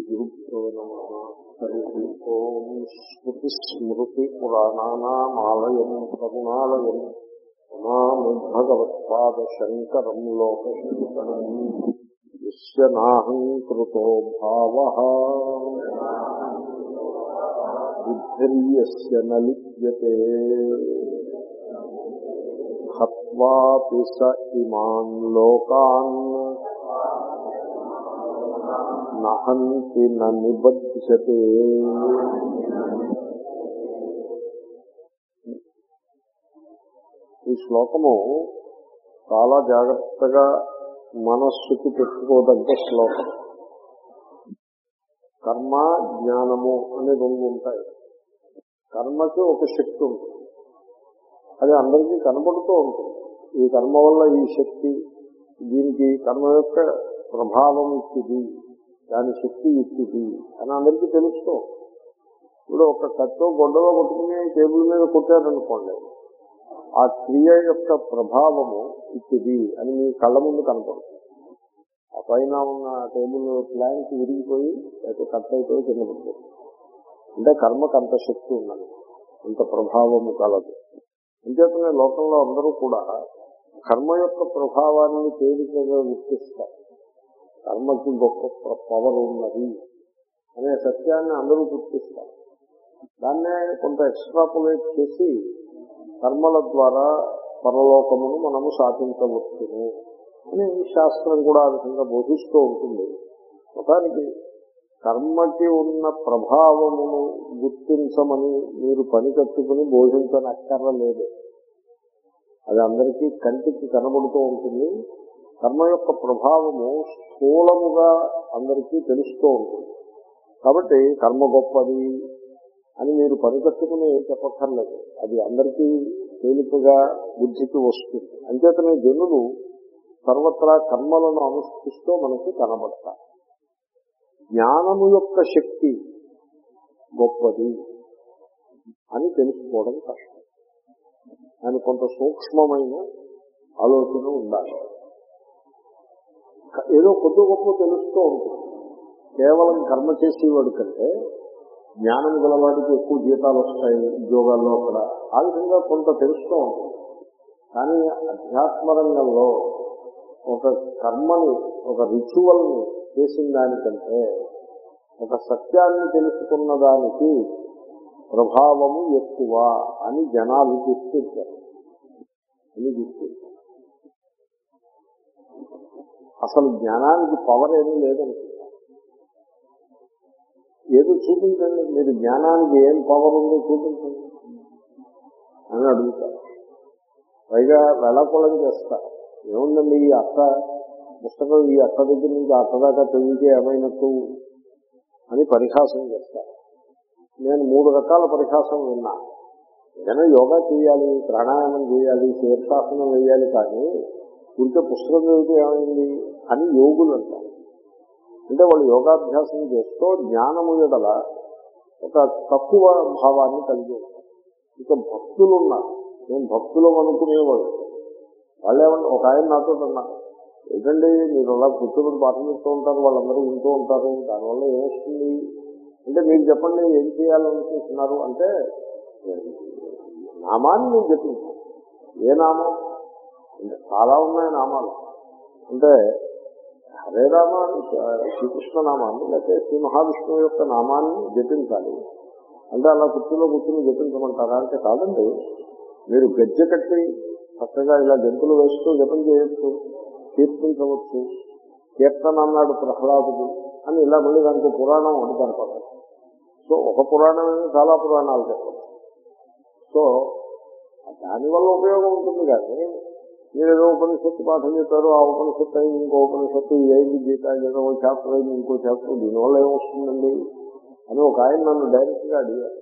శ్రీగురుభ్యో నమ హరి ఓం స్మృతి స్మృతి పురాణానామాలయం కరుణాలయం నమామి భగవత్పాద శంకరం లోకశంకరం యస్య నాహం కృతో భావ బుద్ధిర్యస్య న లిప్యతే హత్వాపి స ఇమాన్ లోకాన్ నహంతి నిబధ్యతే ఈ శ్లోకము చాలా జాగ్రత్తగా మనస్సుకి పెట్టుకోదగ్గ శ్లోకం కర్మ జ్ఞానము అనే రెండు ఉంటాయి కర్మకి ఒక శక్తి ఉంటుంది అది అందరికీ కనబడుతూ ఉంటుంది ఈ కర్మ వల్ల ఈ శక్తి దీనికి కర్మ యొక్క ప్రభావం ఇచ్చిది దాని శక్తి ఇచ్చిది అని అందరికీ తెలుస్తూ ఇప్పుడు ఒక కట్టో గొడ్డలో కొట్టుకుని టేబుల్ మీద కొట్టారనుకోండి ఆ క్రియ యొక్క ప్రభావము ఇచ్చిది అని మీ కళ్ళ ముందు కనపడుతుంది ఆ పైన ఉన్న టేబుల్ ప్లాంక్ విరిగిపోయి లేకపోతే కట్ అయిపోయి కింద పడుతుంది అంటే కర్మకు అంత శక్తి ఉన్నది అంత ప్రభావము కలదు అంచేతనే లోకంలో అందరూ కూడా కర్మ యొక్క ప్రభావాన్ని తేలికగా గుర్తిస్తారు కర్మకి గొప్ప పవర్ ఉన్నది అనే సత్యాన్ని అందరూ గుర్తిస్తారు దాన్నే కొంత ఎక్స్ట్రాపులేట్ చేసి కర్మల ద్వారా పరలోకమును మనము సాధించవచ్చును అని శాస్త్రం కూడా ఆ విధంగా బోధిస్తూ ఉంటుంది మొత్తానికి కర్మకి ఉన్న ప్రభావమును గుర్తించమని మీరు పని కట్టుకుని బోధించనక్కర్లేదు అది అందరికీ కంటికి కనబడుతూ ఉంటుంది కర్మ యొక్క ప్రభావము స్థూలముగా అందరికీ తెలుస్తూ ఉంటుంది కాబట్టి కర్మ గొప్పది అని మీరు పనికట్టుకుని చెప్పక్కర్లేదు అది అందరికీ తేలికగా బుద్ధికి వస్తుంది అంచేతనే జనులు సర్వత్రా కర్మలను అనుష్ఠిస్తూ మనకి కనబడతారు జ్ఞానము యొక్క శక్తి గొప్పది అని తెలుసుకోవడం కష్టం దాని కొంత సూక్ష్మమైన ఆలోచన ఉండాలి ఏదో కొద్ది గొప్ప తెలుస్తూ ఉంటుంది కేవలం కర్మ చేసేవాడి కంటే జ్ఞానం గలవాడికి ఎక్కువ జీతాలు వస్తాయి ఉద్యోగాల్లో అక్కడ ఆ విధంగా కొంత తెలుస్తూ ఉంటుంది కానీ అధ్యాత్మ రంగంలో ఒక కర్మని ఒక రిచువల్ని చేసిన దానికంటే ఒక సత్యాన్ని తెలుసుకున్న దానికి ప్రభావము ఎక్కువ అని జనాలు గుర్తించారు అని గుర్తించారు అసలు జ్ఞానానికి పవర్ ఏమీ లేదనుకుంటా ఏదో చూపించండి మీరు జ్ఞానానికి ఏం పవర్ ఉందో చూపించండి అని అడుగుతారు పైగా వెళ్ళకూలం చేస్తారు ఏముందండి ఈ అత్త పుస్తకం ఈ అత్త దగ్గర నుంచి అత్త దాకా చదివితే ఏమైనట్టు అని పరిహాసం చేస్తారు నేను మూడు రకాల పరిహాసం విన్నా ఏదైనా యోగా చేయాలి ప్రాణాయామం చేయాలి శీర్షాసనం వేయాలి కానీ ఇంత పుస్తకం చదివితే ఏమైంది అని యోగులు అంటారు అంటే వాళ్ళు యోగాభ్యాసం చేస్తూ జ్ఞానము ఎడల ఒక తక్కువ భావాన్ని కలిగి ఉంటారు ఇక భక్తులు ఉన్నారు నేను భక్తులు అనుకునేవాడు వాళ్ళేమన్నా ఒక ఆయన నాతో అన్నారు ఏంటండి మీరు అలా కూర్చోబెట్టి పాఠం చెప్తూ ఉంటారు వాళ్ళందరూ వింటూ ఉంటారు దానివల్ల ఏమొస్తుంది అంటే మీరు చెప్పండి ఏం చేయాలనుకుంటున్నారు అంటే నామాన్ని నేను చెప్పించాను ఏ నామం అంటే చాలా ఉన్నాయి నామాలు అంటే హరే రామ శ్రీకృష్ణ నామాన్ని లేకపోతే శ్రీ మహావిష్ణువు యొక్క నామాన్ని జపించాలి అంటే అలా కుర్చీలో కూర్చుని జపించమంటారా అంటే కాదండి మీరు గజ్జె కట్టి చక్కగా ఇలా గంతులు వేస్తూ జపం చేయొచ్చు కీర్తించవచ్చు కీర్తన అన్నాడు ప్రహ్లాదుడు అని ఇలా మళ్ళీ దానికి పురాణం అని కనపడదు సో ఒక పురాణం చాలా పురాణాలు చెప్పచ్చు సో దానివల్ల ఉపయోగం ఉంటుంది కానీ మీరు ఏదో ఉపనిషత్తు పాఠం చెప్పారు ఆ ఉపనిషత్తు అయింది ఇంకో ఉపనిషత్తు ఏంది గీత ఏదో చాప్టర్ అయింది ఇంకో చాప్టర్ దీనివల్ల ఏమొస్తుందండి అని ఒక ఆయన నన్ను డైరెక్ట్ గా అడిగారు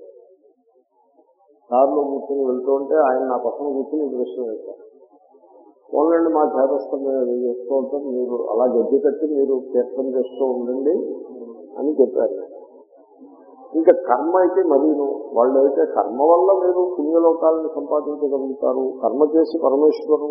కారులో కూర్చొని వెళ్తూ ఉంటే ఆయన నా పక్కన కూర్చొని ప్రశ్న వేశారు ఓన్లండి మా చేతస్థం మేము చేస్తూ ఉంటాం మీరు అలా గడ్డి కట్టి మీరు కీర్తన చేస్తూ ఉండండి అని చెప్పారు ఇంకా కర్మ అయితే మరీను వాళ్ళు అయితే కర్మ వల్ల మీరు పుణ్యలోకాలను సంపాదించగలుగుతారు కర్మ చేసి పరమేశ్వరు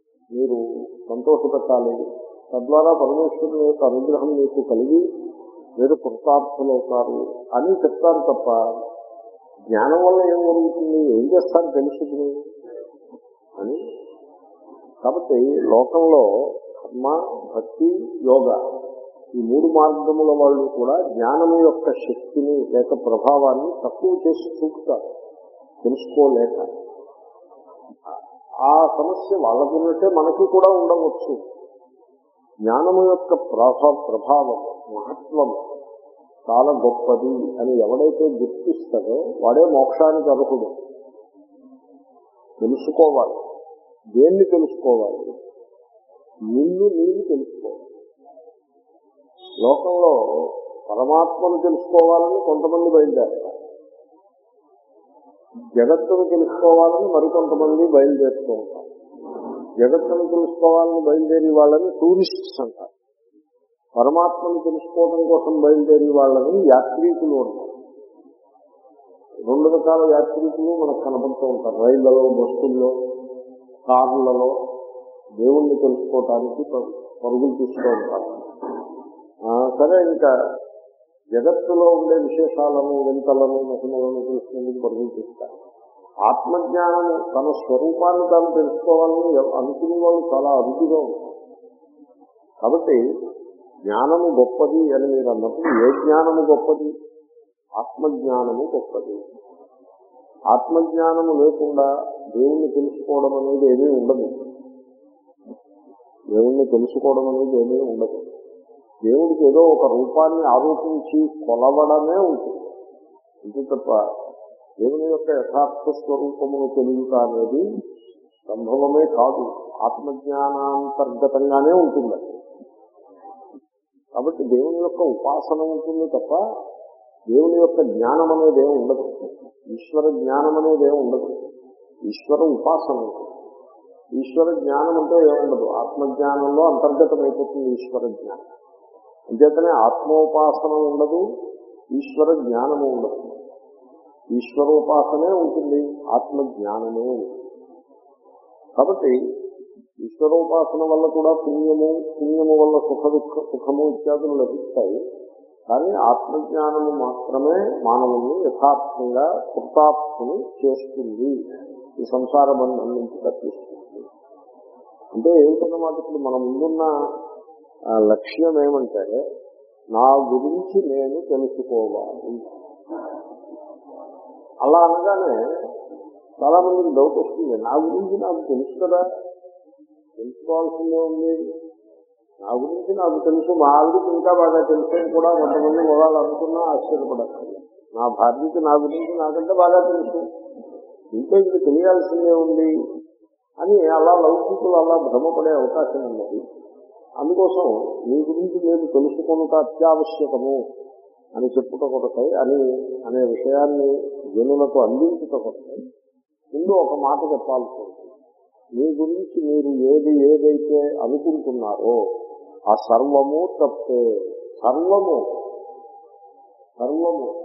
మీరు సంతోషపెట్టాలి తద్వారా పరమేశ్వరుని యొక్క అనుగ్రహం మీకు కలిగి మీరు కృతార్థులు అవుతారు అని చెప్తారు తప్ప జ్ఞానం వల్ల ఏం జరుగుతుంది ఏం చేస్తారు తెలుసుకుని అని కాబట్టి లోకంలో కర్మ భక్తి యోగ ఈ మూడు మార్గముల వాళ్ళు కూడా జ్ఞానము యొక్క శక్తిని లేక ప్రభావాన్ని తక్కువ చేసి చూపుతారు తెలుసుకోలేక ఆ సమస్య వాళ్ళకున్నట్టే మనకి కూడా ఉండవచ్చు జ్ఞానము యొక్క ప్రభా ప్రభావం మహత్వం చాలా గొప్పది అని ఎవడైతే గుర్తిస్తాడో వాడే మోక్షానికి అర్హుడు తెలుసుకోవాలి దేన్ని తెలుసుకోవాలి నిన్ను నీవు తెలుసుకోవాలి లోకంలో పరమాత్మను తెలుసుకోవాలని కొంతమంది బయలుదేరతారు జగత్తును తెలుసుకోవాలని మరికొంతమంది బయలుదేరుతూ ఉంటారు జగత్తును తెలుసుకోవాలని బయలుదేరి వాళ్ళని టూరిస్ట్స్ అంటారు పరమాత్మను తెలుసుకోవడం కోసం బయలుదేరి వాళ్ళని యాత్రికులు అంటారు రెండు రకాల యాత్రికులు మనకు కనబడుతూ ఉంటారు రైళ్లలో బస్సుల్లో కార్లలో దేవుణ్ణి తెలుసుకోవటానికి పరు- పరుగులు తీస్తూ ఉంటారు ఆ, సరే ఇంకా జగత్తులో ఉండే విశేషాలను వింతలను మహిమలను తెలుసుకునేందుకు పరుగులు తీస్తారు ఆత్మజ్ఞానము తన స్వరూపాన్ని తాను తెలుసుకోవాలని ఎవ- అనుకునే వాళ్ళు చాలా అరుదుగా ఉంటారు కాబట్టి జ్ఞానము గొప్పది అని మీరు అన్నప్పుడు ఏ జ్ఞానము గొప్పది ఆత్మజ్ఞానము గొప్పది ఆత్మజ్ఞానము లేకుండా దేవుణ్ణి తెలుసుకోవడం అనేది ఏమీ ఉండదు దేవుణ్ణి తెలుసుకోవడం అనేది ఏమీ ఉండదు దేవుడికి ఏదో ఒక రూపాన్ని ఆరోపించి కొలవడమే ఉంటుంది ఇది తప్ప దేవుని యొక్క యథార్థ స్వరూపమును తెలియట అనేది సంభవమే కాదు ఆత్మజ్ఞానాంతర్గతంగానే ఉంటుంది అది. కాబట్టి దేవుని యొక్క ఉపాసన ఉంటుంది తప్ప దేవుని యొక్క జ్ఞానం అనేది ఏమి ఉండదు ఈశ్వర జ్ఞానం అనేది ఏమి ఉండదు ఈశ్వర ఉపాసన ఉంటుంది ఈశ్వర జ్ఞానం అంటే ఏముండదు ఆత్మజ్ఞానంలో అంతర్గతమైపోతుంది ఈశ్వర జ్ఞానం అంచేతనే ఆత్మోపాసన ఉండదు ఈశ్వర జ్ఞానము ఉండదు ఈశ్వరోపాసనే ఉంటుంది ఆత్మజ్ఞానమే ఉంటుంది కాబట్టి ఈశ్వరోపాసన వల్ల కూడా పుణ్యము పుణ్యము వల్ల సుఖ దుఃఖ సుఖము ఇత్యాదులు లభిస్తాయి కానీ ఆత్మజ్ఞానము మాత్రమే మానవుని యథార్థంగా కృతార్థుని చేస్తుంది ఈ సంసార బంధం నుంచి తప్పిస్తుంది అంటే ఏమిటన్నమాట ఇప్పుడు మన ముందున్న ఆ, లక్ష్యం ఏమంటే నా గురించి నేను తెలుసుకోవాలి అలా అనగానే చాలా మందికి డౌట్ వస్తుంది నా గురించి నాకు తెలుసు కదా తెలుసుకోవాల్సిందే ఉంది నా గురించి నాకు తెలుసు మా ఆవిడకి ఇంకా బాగా తెలుసు అని కూడా కొంతమంది మొదలు అనుకున్నా ఆశ్చర్యపడక్కర్లేదు నా భార్యకి నా గురించి నాకంటే బాగా తెలుసు ఇంకా ఇది తెలియాల్సిందే ఉంది అని అలా లౌకికులు అలా భ్రమపడే అవకాశం ఉన్నది అందుకోసం మీ గురించి మీరు తెలుసుకున్నట అత్యావశ్యకము అని చెప్పుట కొరకై అని అనే విషయాన్ని జనులకు అందించుట కొరకై ముందు ఒక మాట చెప్పాల్సి ఉంటుంది మీ గురించి మీరు ఏది ఏదైతే అనుకుంటున్నారో ఆ సర్వము తప్పే సర్వము సర్వము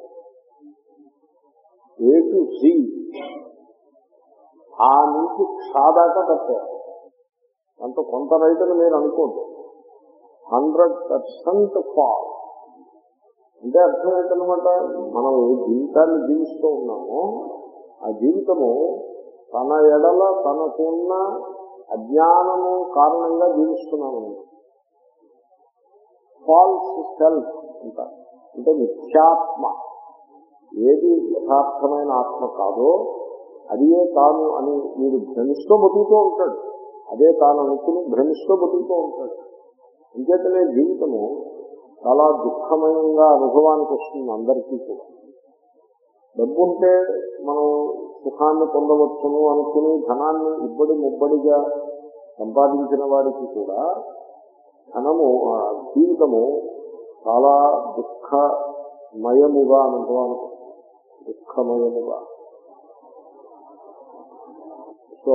ఏ టు సి ఆ నుంచి క్షాదాకా తప్పే అంత కొంత రైతులు మీరు అనుకోండి హండ్రెడ్ పర్సెంట్ ఫాల్ అంటే అర్థం ఏంటనమాట మనం ఏ జీవితాన్ని జీవిస్తూ ఉన్నామో ఆ జీవితము తన ఎడల తనకున్న అజ్ఞానము కారణంగా జీవిస్తున్నాము ఫాల్స్ సెల్ఫ్ అంటారు అంటే మిథ్యాత్మ ఏది యథార్థమైన ఆత్మ కాదో అదే తాను అని వీడు భ్రమిస్తూ బతుకుతూ ఉంటాడు అదే తాను అనుకుని భ్రమిస్తూ బతుకుతూ ఉంటాడు అంచేతనే జీవితము చాలా దుఃఖమయంగా అనుభవానికి వస్తుంది అందరికీ కూడా డబ్బు ఉంటే మనం సుఖాన్ని పొందవచ్చును అనుకుని ధనాన్ని ఇబ్బడి ముబ్బడిగా సంపాదించిన వారికి కూడా ధనము ఆ జీవితము చాలా దుఃఖమయముగా అనుభవానికి వస్తుంది. దుఃఖమయముగా సో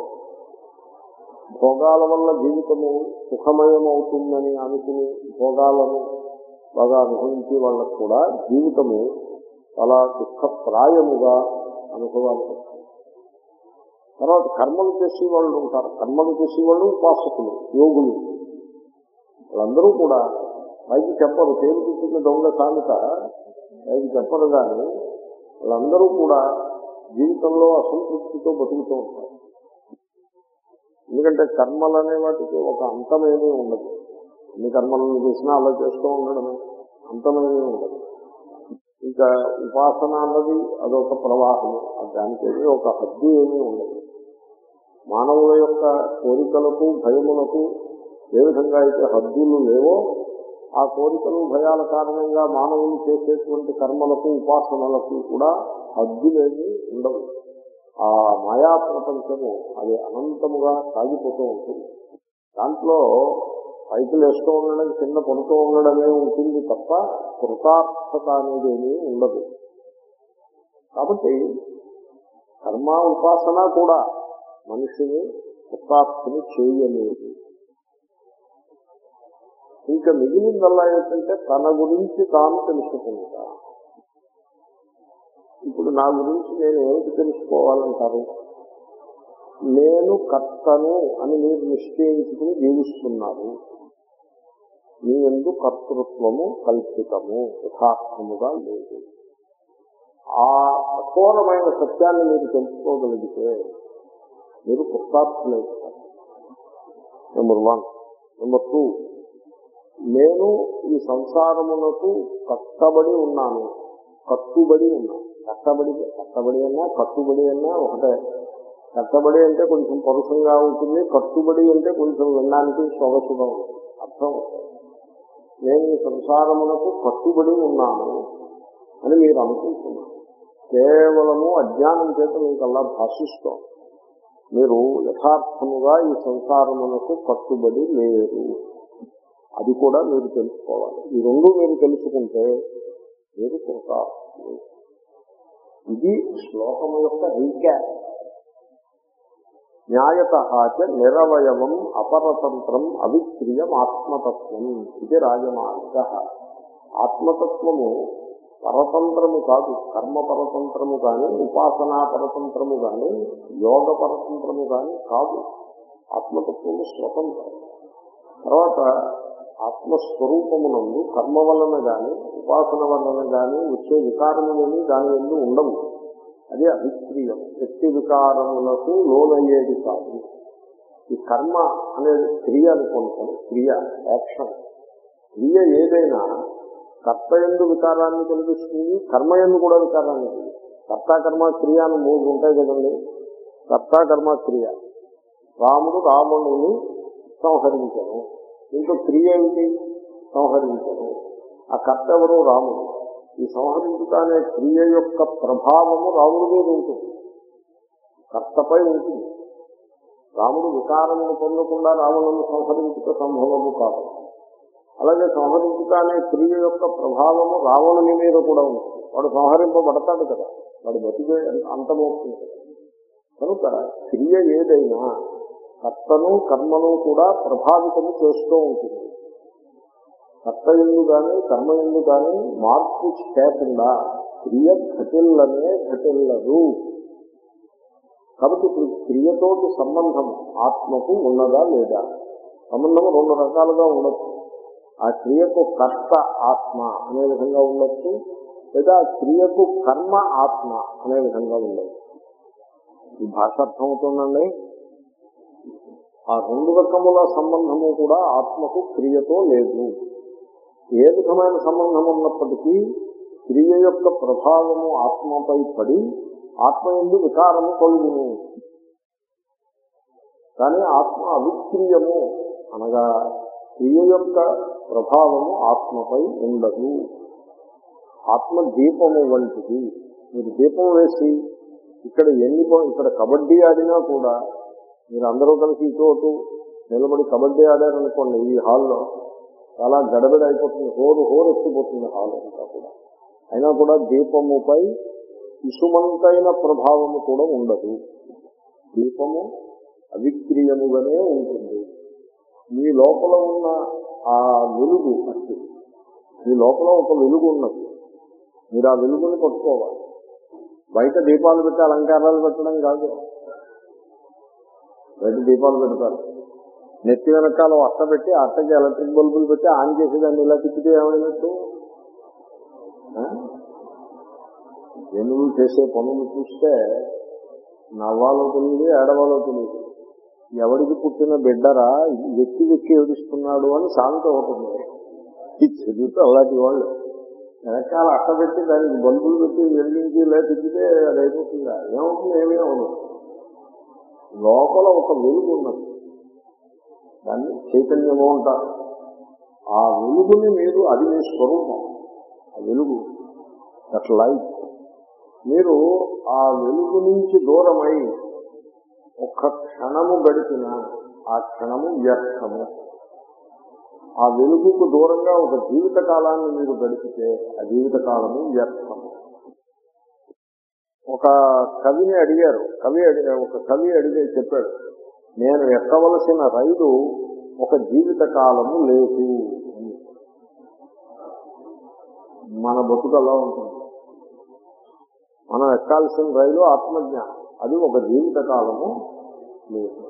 భోగాల వల్ల జీవితము సుఖమయం అవుతుందని అనుకుని భోగాలను బాగా అనుభవించే వాళ్ళకు కూడా జీవితము చాలా దుఃఖప్రాయముగా అనుభవానికి వస్తుంది తర్వాత కర్మలు చేసే వాళ్ళు ఉంటారు కర్మలు చేసే వాళ్ళు ఉపాసకులు యోగులు వాళ్ళందరూ కూడా పైకి చెప్పరు తేలు పుట్టిన దొంగ సామెత పైకి చెప్పరు కానీ వాళ్ళందరూ కూడా జీవితంలో అసంతృప్తితో బతుకుతూ ఉంటారు ఎందుకంటే కర్మలు అనే వాటికి ఒక అంతమేమీ ఉండదు ఎన్ని కర్మలను చేసినా అలా చేస్తూ ఉండడమే అంతమేమీ ఉండదు ఇంకా ఉపాసన అన్నది అదొక ప్రవాహము దానికి ఏమీ ఒక హద్దు ఏమీ ఉండదు మానవుల యొక్క కోరికలకు భయములకు ఏ విధంగా అయితే హద్దులు లేవో ఆ కోరికలు భయాల కారణంగా మానవులు చేసేటువంటి కర్మలకు ఉపాసనలకు కూడా హద్దులేమి ఉండవు ఆ మాయా ప్రపంచము అది అనంతముగా సాగిపోతూ ఉంటుంది దాంట్లో పైపులు వేస్తూ ఉండడం కింద పడుతూ ఉండడమే ఉంటుంది తప్ప కృతార్థత అనేది ఏమీ ఉండదు కాబట్టి కర్మ ఉపాసన కూడా మనిషిని కృతార్థని చేయలేదు ఇంకా మిగిలిందల్లా ఏంటంటే తన గురించి తాను తెలుసుకుంటా ఇప్పుడు నా గురించి నేను ఏమిటి తెలుసుకోవాలంటారు నేను కర్తను అని మీరు నిశ్చయించుకుని జీవిస్తున్నారు మీ ఎందు కర్తృత్వము కల్పితము యథార్థముగా లేదు ఆ కఠోరమైన సత్యాన్ని మీరు తెలుసుకోగలిగితే మీరు కృతార్థులవుతారు నెంబర్ వన్ నెంబర్ టూ నేను ఈ సంసారమునకు కట్టబడి ఉన్నాను కట్టుబడి ఉన్నాను కట్టబడి కట్టబడి అన్నా కట్టుబడి అన్నా ఒకటే కట్టబడి అంటే కొంచెం పరుషంగా ఉంటుంది కట్టుబడి అంటే కొంచెం వినడానికి సొగసుగా ఉంటుంది అర్థం ఒకటే. నేను ఈ సంసారమునకు కట్టుబడి ఉన్నాను అని మీరు అనుకుంటున్నారు కేవలము అజ్ఞానం చేత మీకు అలా భాషిస్తాం మీరు యథార్థముగా ఈ సంసారమునకు కట్టుబడి లేరు అది కూడా మీరు తెలుసుకోవాలి ఈ రెండు మీరు తెలుసుకుంటే మీరు కృతార్థులు ఇది శ్లోకము యొక్క రీక్యాప్ న్యాయత నిరవయవం అపరతంత్రం అవిక్రియం ఆత్మతత్వం ఇది రాజమార్గ ఆత్మతత్వము పరతంత్రము కాదు కర్మ పరతంత్రము కానీ ఉపాసనా పరతంత్రము కానీ యోగ పరతంత్రము కానీ కాదు ఆత్మతత్వము స్వతంత్రం తర్వాత ఆత్మస్వరూపమునందు కర్మ వలన గాని ఉపాసన వలన గాని వచ్చే వికారములని దాని ఎందు ఉండవు అది అభిక్రియం శక్తి వికారములకు లోనయ్యేది కాదు ఈ కర్మ అనేది క్రియ అనుకుంటాం క్రియ యాక్షన్ క్రియ ఏదైనా కర్త ఎందు వికారాన్ని కలిగిస్తుంది కర్మ ఎందు కూడా వికారాన్ని కలిగిస్తుంది కర్త కర్మ క్రియ అని మూడు ఉంటాయి కదండి కర్త కర్మ క్రియ రాముడు రావణుని సంహరించను ఇంకో క్రియ ఏమిటి సంహరించను ఆ కర్త ఎవరు రాముడు ఈ సంహరించుట అనే క్రియ యొక్క ప్రభావము రాముడి మీద ఉంటుంది కర్తపై ఉంటుంది రాముడు వికారమును పొందకుండా రావణుని సంహరించుట సంభవము కాదు అలాగే సంహరించుట అనే క్రియ యొక్క ప్రభావము రావణుని మీద కూడా ఉంటుంది వాడు సంహరింపబడతాడు కదా వాడు బతికే అంతమవుతుంది కదా కనుక క్రియ ఏదైనా కర్తను కర్మను కూడా ప్రభావితము చేస్తూ ఉంటుంది కర్త ఎందు కానీ కర్మ ఎందు కానీ మార్పు చేయకుండా క్రియ ఘటిల్లనే ఘటిల్లదు కాబట్టి ఇప్పుడు క్రియతోటి సంబంధం ఆత్మకు ఉన్నదా లేదా సంబంధం రెండు రకాలుగా ఉండొచ్చు ఆ క్రియకు కర్త ఆత్మ అనే విధంగా ఉండొచ్చు లేదా ఆ క్రియకు కర్మ ఆత్మ అనే విధంగా ఉండొచ్చు ఈ భాష అర్థమవుతుందండి ఆ రెండు రకముల సంబంధము కూడా ఆత్మకు క్రియతో లేదు ఏ విధమైన సంబంధం ఉన్నప్పటికీ క్రియ యొక్క ప్రభావము ఆత్మపై పడి ఆత్మ ఎందు వికారము కలుగును కానీ ఆత్మ అవిక్రియము అనగా క్రియ యొక్క ప్రభావము ఆత్మపై ఉండదు ఆత్మ దీపము వంటిది మీరు దీపం వేసి ఇక్కడ ఎన్ని పో- ఇక్కడ కబడ్డీ ఆడినా కూడా మీరు అందరూ కలిసి ఇటు అటు నిలబడి కబడ్డీ ఆడారనుకోండి ఈ హాల్లో చాలా గడబడి అయిపోతుంది హోరు హోరు ఎత్తిపోతుంది హాల్ అంతా కూడా అయినా కూడా దీపముపై ఇసుమంతైన ప్రభావము కూడా ఉండదు దీపము అవిక్రియముగానే ఉంటుంది మీ లోపల ఉన్న ఆ వెలుగు అట్టి మీ లోపల ఒక వెలుగు ఉన్నది మీరు ఆ వెలుగుని పట్టుకోవాలి బయట దీపాలు పెట్టి అలంకారాలు పెట్టడం కాదు బయట దీపాలు పెడతారు నెత్తి వెనకాల అట్ట పెట్టి ఆ అట్టకి ఎలక్ట్రిక్ బల్బులు పెట్టి ఆన్ చేసి దాన్ని ఇలా తిప్పితే ఏమైనట్టు ఆ? జనులు చేసే పనులు చూస్తే నవ్వాలో తెలియదు ఏడవాలో తెలియదు ఎవడికి పుట్టిన బిడ్డరా వెక్కి వెక్కి ఏడుస్తున్నాడు అని సామెత అవుతుంది ఈ చదువుతూ అలాంటి వాళ్ళు వెనకాల అట్ట పెట్టి దానికి బల్బులు పెట్టి వెలిగించి ఇలా తిప్పితే అది అయిపోతుందా ఏమవుతుంది ఏమీ అవదు లోపల ఒక వెలుగు ఉన్నది దాన్ని చైతన్యము అంటారు ఆ వెలుగుని మీరు అది మీ స్వరూపం ఆ వెలుగు దట్ లైట్ మీరు ఆ వెలుగు నుంచి దూరమై ఒక్క క్షణము గడిపిన ఆ క్షణము వ్యర్థము ఆ వెలుగుకు దూరంగా ఒక జీవిత కాలాన్ని మీరు గడిపితే ఆ జీవిత కాలము వ్యర్థము ఒక కవిని అడిగారు కవి అడిగా ఒక కవి అడిగే చెప్పాడు నేను ఎక్కవలసిన రైలు ఒక జీవిత కాలము లేదు అని. మన బతుకు అలా ఉంటుంది మనం ఎక్కాల్సిన రైలు ఆత్మజ్ఞానం అది ఒక జీవిత కాలము లేదు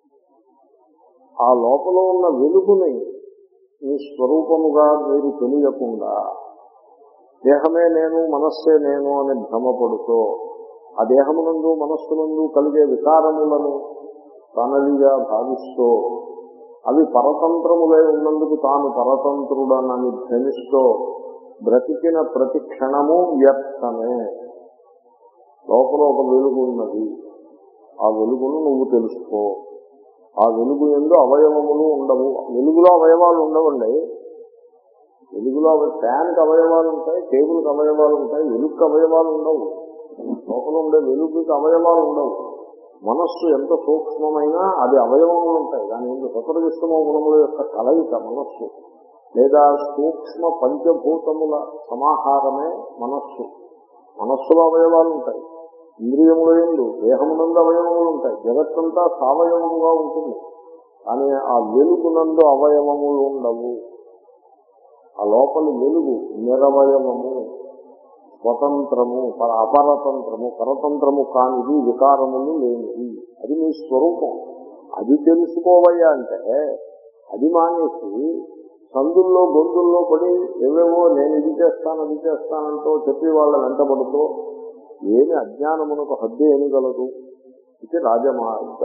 ఆ లోపల ఉన్న వెలుగుని మీ స్వరూపముగా మీరు తెలియకుండా దేహమే నేను మనస్సే నేను అని భ్రమపడుతూ ఆ దేహమునందు మనస్సునందు కలిగే వికారములను తనదిగా భావిస్తూ అవి పరతంత్రములై ఉన్నందుకు తాను పరతంత్రుడనని ధ్వనిస్తూ బ్రతికిన ప్రతి క్షణము వ్యర్థమే లోపల ఒక వెలుగు ఉన్నది ఆ వెలుగును నువ్వు తెలుసుకో ఆ వెలుగు ఎందు అవయవములు ఉండవు వెలుగులో అవయవాలు ఉండవండి వెలుగులో అవ- ఫ్యాన్కి అవయవాలు ఉంటాయి టేబుల్కి అవయవాలు ఉంటాయి వెలుగుకి అవయవాలు ఉండవు లోపల ఉండే వెలుగుకి అవయవాలు ఉండవు మనస్సు ఎంత సూక్ష్మమైనా అది అవయవములు ఉంటాయి దాని ఎందు సతరవిష్టమ గుణముల యొక్క కలయిక మనస్సు లేదా సూక్ష్మ పంచభూతముల సమాహారమే మనస్సు మనస్సులో అవయవాలు ఉంటాయి ఇంద్రియముల ఎందు దేహమునందు అవయవములు ఉంటాయి జగత్తంతా సవయవముగా ఉంటుంది కానీ ఆ వెలుగునందు అవయవములు ఉండవు ఆ లోపలి వెలుగు నిరవయవము స్వతంత్రము పర- అపరతంత్రము పరతంత్రము కానిది వికారములు లేనిది అది మీ స్వరూపం అది తెలుసుకోవయ్యా అంటే అది మానేసి సందుల్లో గొంతుల్లో పడి ఏవేవో నేను ఇది చేస్తాను అది చేస్తానంటూ చెప్పి వాళ్ళ వెంటబడుతూ ఏమి అజ్ఞానమునకు హద్దు ఏమి గలదు ఇది రాజమార్గ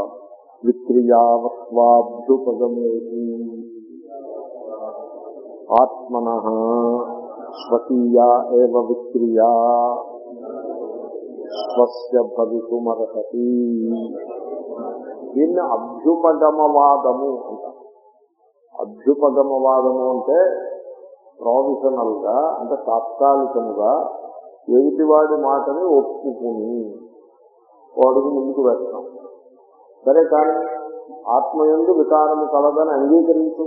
విక్రియావస్వాభ్యుపగమేది ఆత్మన స్వకీయా ఏవ విక్రియా స్వస్య భవితుమర్హతి దీన్ని అభ్యుపగమవాదము అంటారు అభ్యుపగమవాదము అంటే ప్రావిజనల్ గా అంటే తాత్కాలికముగా ఎదుటివాడి మాటని ఒప్పుకుని వాడికి ముందుకు వేస్తాం సరే కానీ ఆత్మయందు వికారము కలదని అంగీకరించు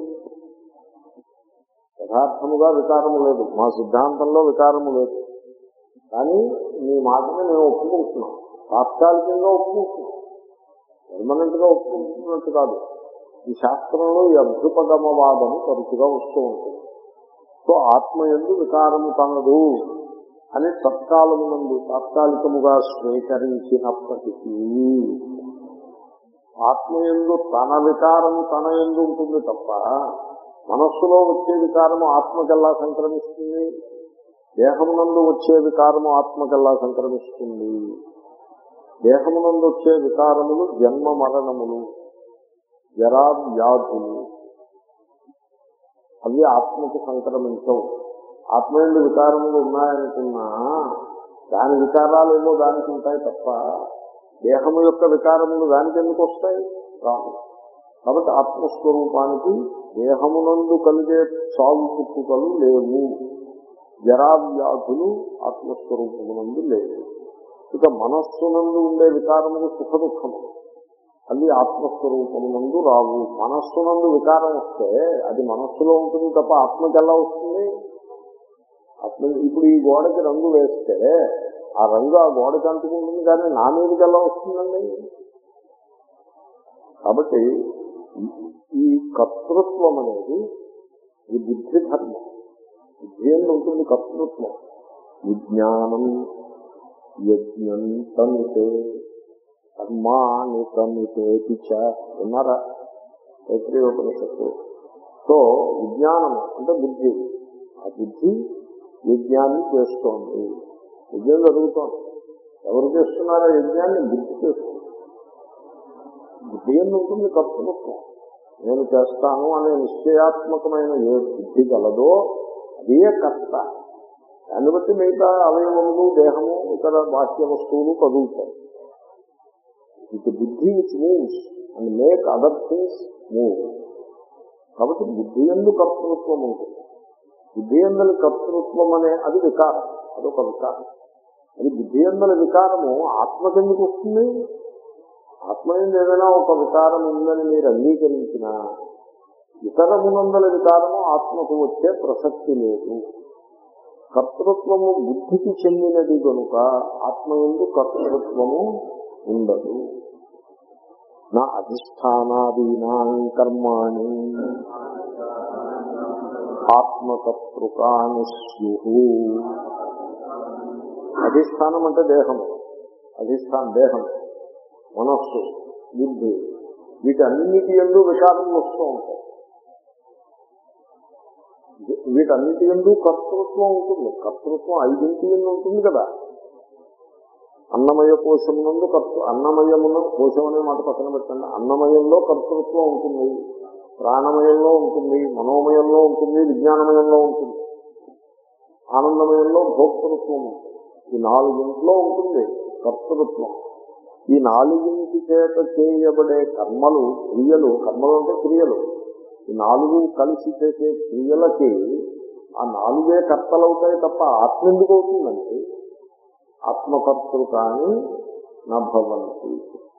యథార్థముగా వికారము లేదు మా సిద్ధాంతంలో వికారము లేదు కానీ మీ మాటని మేము ఒప్పుకుంటున్నాం తాత్కాలికంగా ఒప్పుకుంటున్నాం పర్మనెంట్ గా ఒప్పుకుంటున్నట్టు కాదు ఈ శాస్త్రంలో ఈ అభ్యుపగమవాదము తరచుగా వస్తూ ఉంటుంది సో ఆత్మ ఎందు వికారము తనదు అని తత్కాలమునందు తాత్కాలికముగా స్వీకరించినప్పటికీ ఆత్మ ఎందు తన వికారము తన ఎందు ఉంటుంది తప్ప మనస్సులో వచ్చే వికారము ఆత్మకెల్లా సంక్రమిస్తుంది దేహమునందు వచ్చే వికారము ఆత్మకెల్లా సంక్రమిస్తుంది దేహమునందు వచ్చే వికారములు జన్మ మరణములు జరా వ్యాధులు అవి ఆత్మకు సంక్రమించవు ఆత్మ ఎందు వికారములు ఉన్నాయనుకున్నా దాని వికారాలు ఏమో దానికి ఉంటాయి తప్ప దేహము యొక్క వికారములు దానికి ఎందుకు వస్తాయి రావు కాబట్టి ఆత్మస్వరూపానికి దేహమునందు కలిగే సాగు పుట్టుకలు లేవు జరావ్యాధులు ఆత్మస్వరూపమునందు లేవు ఇక మనస్సునందు ఉండే వికారములు సుఖ దుఃఖములు అవి ఆత్మస్వరూపమునందు రావు మనస్సునందు వికారం వస్తే అది మనస్సులో ఉంటుంది తప్ప ఆత్మకి ఎలా వస్తుంది ఆత్మ ఇప్పుడు ఈ గోడకి రంగు వేస్తే ఆ రంగు ఆ గోడకి అంటుకుంటుంది కానీ నా మీదకి ఎలా వస్తుందండి కాబట్టి ఈ- ఈ కర్తృత్వం అనేది ఈ బుద్ధి ధర్మం బుద్ధి అని ఉంటుంది కర్తృత్వం విజ్ఞానం యజ్ఞం తమితే కర్మాని తమితే పిచ్చ విన్నారా తైత్రీయోపనిషత్తు సో విజ్ఞానము అంటే బుద్ధి ఆ బుద్ధి యజ్ఞాన్ని చేస్తోంది యజ్ఞం జరుగుతోంది ఎవరు చేస్తున్నారో యజ్ఞాన్ని బుద్ధి చేస్తుంది బుద్ధి ఎందు ఉంటుంది కర్తృత్వం నేను చేస్తాను అనే నిశ్చయాత్మకమైన ఏ బుద్ధి గలదో అదే కర్త దాన్ని బట్టి మిగతా అవయవములు దేహము ఇతర బాహ్య వస్తువులు కదులుతాయి ఇట్ బుద్ధి which moves and make other things move కాబట్టి బుద్ధి ఎందు కర్తృత్వం ఉంటుంది బుద్ధి ఎందలి కర్తృత్వం అనే అది వికారం అదొక వికారం అది బుద్ధి ఎందల వికారము ఆత్మకెందుకు వస్తుంది ఆత్మ ఎందు ఏదైనా ఒక వికారం ఉందని మీరు అంగీకరించిన ఇతరమునందల వికారము ఆత్మకు వచ్చే ప్రసక్తి లేదు కర్తృత్వము బుద్ధికి చెందినది కనుక ఆత్మ ఎందు కర్తృత్వము ఉండదు నా అధిష్టానాదీనా కర్మాణి ఆత్మకర్తృకాని స్యు అధిష్టానం అంటే దేహము అధిష్టానం దేహం మనస్సు బుద్ధి వీటన్నిటి ఎందు వికారం వస్తూ ఉంటాయి వీటన్నిటి ఎందు కర్తృత్వం ఉంటుంది కర్తృత్వం ఐదింటి ఎందు ఉంటుంది కదా అన్నమయ కోశం నందు కర్తృ అన్నమయమును కోశం అనే మాట పక్కన పెట్టండి అన్నమయంలో కర్తృత్వం ఉంటుంది ప్రాణమయంలో ఉంటుంది మనోమయంలో ఉంటుంది విజ్ఞానమయంలో ఉంటుంది ఆనందమయంలో భోక్తృత్వం ఉంటుంది ఈ నాలుగింట్లో ఉంటుంది కర్తృత్వం ఈ నాలుగింటి చేత చేయబడే కర్మలు క్రియలు కర్మలు అంటే క్రియలు ఈ నాలుగు కలిసి చేసే క్రియలకి ఆ నాలుగే కర్తలవుతాయి తప్ప ఆత్మ ఎందుకు అవుతుందంటే ఆత్మకర్తలు కానీ నా భవంతి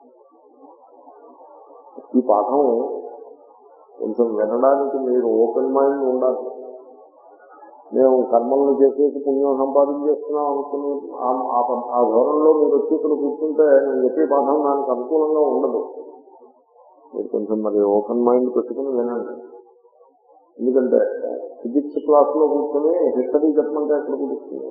ఈ పాఠం కొంచెం వినడానికి మీరు ఓపెన్ మైండ్ ఉండాలి మేము కర్మలను చేసేసి పుణ్యం సంపాదించేస్తున్నాం అనుకుని ఆ- ఆ ప- ఆ ధోరణిలో మీరు వచ్చి ఇక్కడ కూర్చుంటే నేను చెప్పే పాఠం దానికి అనుకూలంగా ఉండదు మీరు కొంచెం మరి ఓపెన్ మైండ్ పెట్టుకుని వినండి ఎందుకంటే ఫిజిక్స్ క్లాస్ లో కూర్చొని హిస్టరీ చెప్పమంటే ఎక్కడ కుదురుతుంది